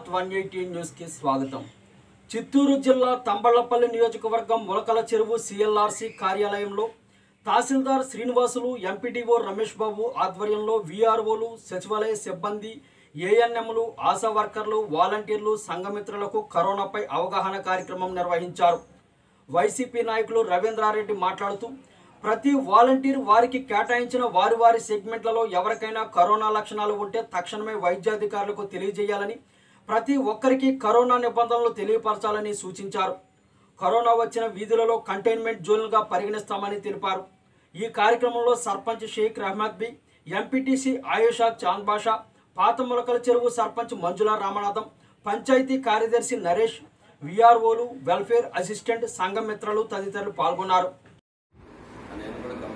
Bharat one eighty న్యూస్కి స్వాగతం చిత్తూరు జిల్లా తంబళ్లపల్లి నియోజకవర్గం ములకల చెరువు సిఎల్ఆర్సి కార్యాలయంలో తహసీల్దార్ శ్రీనివాసులు ఎంపీడీఓ రమేష్ బాబు ఆధ్వర్యంలో వీఆర్ఓలు సచివాలయ సిబ్బంది ఏఎన్ఎంలు ఆశా వర్కర్లు వాలంటీర్లు సంఘమిత్రులకు కరోనాపై అవగాహన కార్యక్రమం నిర్వహించారు వైసీపీ నాయకులు రవీంద్రారెడ్డి మాట్లాడుతూ ప్రతి వాలంటీర్ వారికి కేటాయించిన వారి వారి సెగ్మెంట్లలో ఎవరికైనా కరోనా లక్షణాలు ఉంటే తక్షణమే వైద్యాధికారులకు తెలియజేయాలని ప్రతి ఒక్కరికి కరోనా నిబంధనలు తెలియపరచాలని సూచించారు కరోనా వచ్చిన వీధులలో కంటైన్మెంట్ జోన్లుగా పరిగణిస్తామని తెలిపారు ఈ కార్యక్రమంలో సర్పంచ్ షేక్ రహమద్ బి ఎంపీటీసీ ఆయుషా చాంద్ బాషా పాత ములకల చెరువు సర్పంచ్ మంజుల రామనాథం పంచాయతీ కార్యదర్శి నరేష్ విఆర్ఓలు వెల్ఫేర్ అసిస్టెంట్ సంఘం మిత్రులు తదితరులు పాల్గొన్నారు నేను కూడా